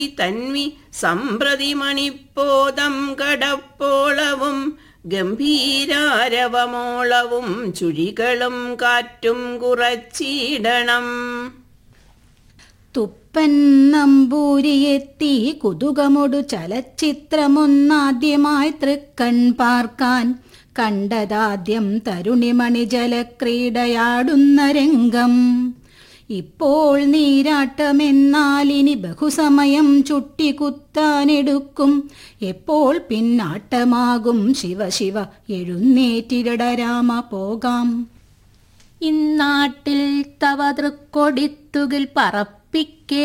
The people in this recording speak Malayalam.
തന്വി സമ്പ്രതി മണിപ്പോതം കടപ്പോളവും ഗംഭീരാരവമോളവും ചുഴികളും കാറ്റും കുറച്ചിടണം തുപ്പൻ നമ്പൂരിയെത്തി കുതുകമൊടു ചലച്ചിത്രമൊന്നാദ്യമായി തൃക്കൺ പാർക്കാൻ കണ്ടതാദ്യം തരുണിമണി ജലക്രീഡയാടുന്ന രംഗം ഇപ്പോൾ നീരാട്ടമെന്നാലിനി ബഹുസമയം ചുട്ടിക്കുത്താനെടുക്കും എപ്പോൾ പിന്നാട്ടമാകും ശിവ ശിവ എഴുന്നേറ്റിരട രാമ പോകാം ഇന്നാട്ടിൽ തവ തൃക്കൊടിത്തുകിൽ പറപ്പിക്കേ